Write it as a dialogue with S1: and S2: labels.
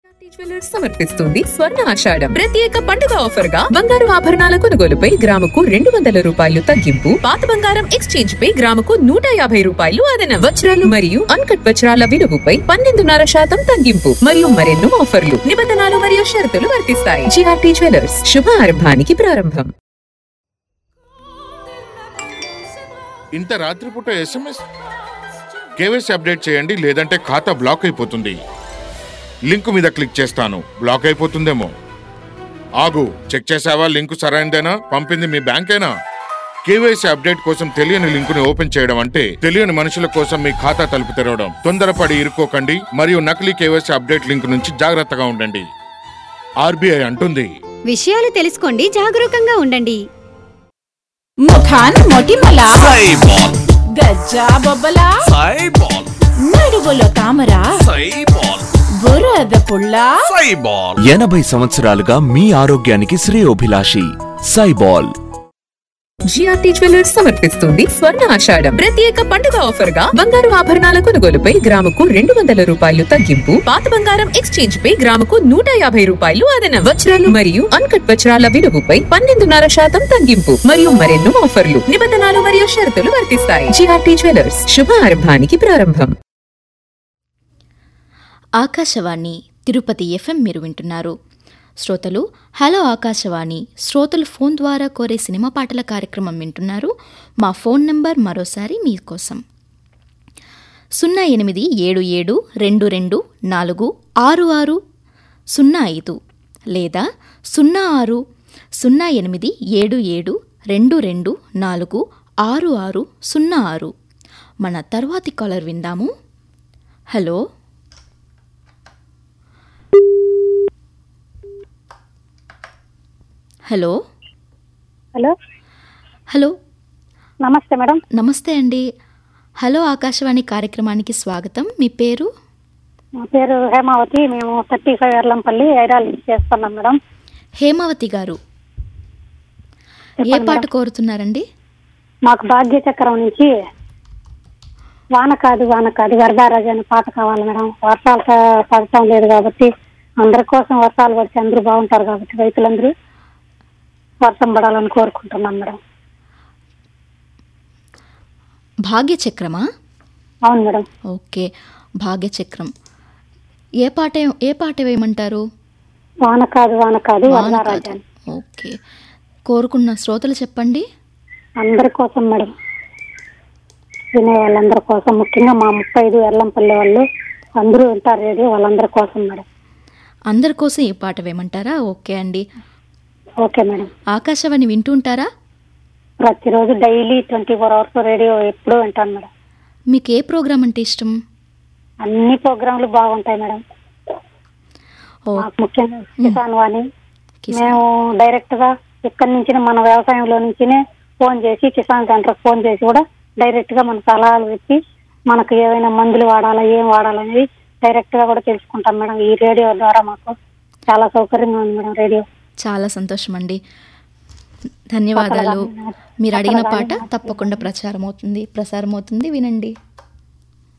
S1: Jewellers సమర్పిస్తుంది స్వర్ణ ఆషాఢం ప్రత్యేక పండుగ ఆఫర్ గా బంగారు ఆభరణాల కొనుగోలుపై గ్రాముకు రెండు వందల రూపాయలు తగ్గింపు పాత బంగారం ఎక్స్చేంజ్ పై గ్రాముకు నూట యాభై రూపాయలు అదనం వజ్రాలు మరియు అన్కట్ వజ్రాల విలువపై పన్నెండున్నర శాతం తగ్గింపు మరియు మరెన్నో ఆఫర్లు నిబంధనలు మరియు షరతులు వర్తిస్తాయి జిఆర్టీ జ్యువెలర్స్ శుభ ఆరంభానికి ప్రారంభం
S2: ఇంత రాత్రిపూట ఎస్ఎంఎస్ కేవైసీ అప్డేట్ చేయండి లేదంటే ఖాతా బ్లాక్ అయిపోతుంది లింక్ మీద క్లిక్ చేస్తాను బ్లాక్ అయిపోతుందేమో ఆగు చెక్ చేసావా లింక్ సరైనదేనా పంపింది మీ బ్యాంకేనా కేవైసీ అప్డేట్ కోసం తెలియని లింకుని ఓపెన్ చేయడం అంటే తెలియని మనుషుల కోసం మీ ఖాతా తలుపు తెరవడం తొందరపడి ఇరుక్కోకండి మరియు నకిలీ కేవైసీ అప్డేట్ లింక్ నుంచి జాగ్రత్తగా ఉండండి ఆర్బీఐ అంటుంది
S3: విషయాలు తెలుసుకోండి జాగరూకంగా ఉండండి
S4: ముఖాన్ మొటిమల
S5: సైబాల్
S4: గజ్జా బొబ్బల
S5: సైబాల్
S4: నడువులో తామర
S5: సైబాల్
S4: బురద పుల్ల
S5: సైబాల్
S6: ఎనభై సంవత్సరాలుగా మీ ఆరోగ్యానికి శ్రేయోభిలాషి సైబాల్
S1: జిఆర్టీ జ్యువెలర్స్ సమర్పిస్తుంది స్వర్ణ ఆషాఢం ప్రత్యేక పండుగ ఆఫర్ గా బంగారు ఆభరణాల కొనుగోలుపై గ్రాముకు రెండు వందల రూపాయలు తగ్గింపు పాత బంగారం ఎక్స్చేంజ్ పై గ్రాముకు నూట యాభై రూపాయలు అదనం వజ్రాలు మరియు అన్కట్ వజ్రాల విలువపై పన్నెండున్నర శాతం తగ్గింపు మరియు మరెన్నో ఆఫర్లు నిబంధనలు మరియు షరతులు వర్తిస్తాయి జిఆర్టీ జ్యువెలర్స్ శుభ ఆరంభానికి ప్రారంభం
S7: ఆకాశవాణి తిరుపతి ఎఫ్ఎం మీరు వింటున్నారు శ్రోతలు హలో ఆకాశవాణి శ్రోతలు ఫోన్ ద్వారా కోరే సినిమా పాటల కార్యక్రమం వింటున్నారు మా ఫోన్ నంబర్ మరోసారి మీకోసం సున్నా ఎనిమిది ఏడు ఏడు రెండు రెండు నాలుగు ఆరు ఆరు సున్నా ఐదు లేదా సున్నా ఆరు సున్నా ఎనిమిది ఏడు ఏడు రెండు రెండు నాలుగు ఆరు ఆరు సున్నా ఆరు మన తర్వాతి కాలర్ విందాము హలో హలో
S8: హలో
S7: హలో
S8: నమస్తే మేడం
S7: నమస్తే అండి హలో ఆకాశవాణి కార్యక్రమానికి స్వాగతం మీ పేరు
S8: నా పేరు హేమావతి మేము థర్టీ ఫైవ్ ఎర్లంపల్లి ఐరాల్ చేస్తున్నాం మేడం
S7: హేమావతి గారు ఏ
S8: చెప్పండి
S7: పాట
S8: మేడం.
S7: కోరుతున్నారండి
S8: మాకు భాగ్య చక్రం నుంచి వాన కాదు వాన కాదు వరదారాజు అనే పాట కావాలి మేడం వర్షాలు ప- పడటం లేదు కాబట్టి అందరి కోసం వర్షాలు పడితే అందరూ బాగుంటారు కాబట్టి రైతులందరూ వర్షం పడాలని కోరుకుంటున్నాం మేడం
S7: భాగ్యచక్రమా
S8: అవును మేడం
S7: ఓకే భాగ్యచక్రం ఏ పాట ఏ పాట వేయమంటారు
S8: వాన కాదు వాన కాదు
S7: వాన
S8: వరదారాజు
S7: కాదు.
S8: అని
S7: ఓకే కోరుకున్న శ్రోతలు చెప్పండి
S8: అందరి కోసం మేడం వినే వాళ్ళందరి కోసం ముఖ్యంగా మా ముప్పై ఐదు ఎర్లంపల్లి వాళ్ళు అందరూ వింటారు రేడియో వాళ్ళందరి కోసం మేడం
S7: అందరి కోసం ఈ పాట వేయమంటారా ఓకే అండి
S8: ఓకే మేడం
S7: ఆకాశవాణి వింటుంటారా
S8: ప్రతిరోజు daily twenty four hours radio ఎప్పుడూ వింటాను మేడం
S7: మీకు ఏ ప్రోగ్రాం అంటే ఇష్టం
S8: అన్ని ప్రోగ్రాంలు బాగుంటాయి మేడం
S7: ఓ
S8: మాకు ముఖ్యంగా కిసాన్ వాణి
S7: కిసాన్.
S8: మేము డైరెక్ట్ గా ఇక్కడి నుంచి మన వ్యవసాయంలో నుంచినే ఫోన్ చేసి కిసాన్ సెంటర్ ఫోన్ చేసి కూడా డైరెక్ట్ గా మన సలహాలు ఇచ్చి మనకు ఏవైనా మందులు వాడాలా ఏం వాడాలనేది డైరెక్ట్ గా కూడా తెలుసుకుంటాం మేడం ఈ రేడియో ద్వారా మాకు చాలా సౌకర్యంగా ఉంది మేడం రేడియో
S7: చాలా సంతోషం అండి ధన్యవాదాలు మీరు అడిగిన పాట తప్పకుండా ప్రచారం అవుతుంది ప్రసారం అవుతుంది వినండి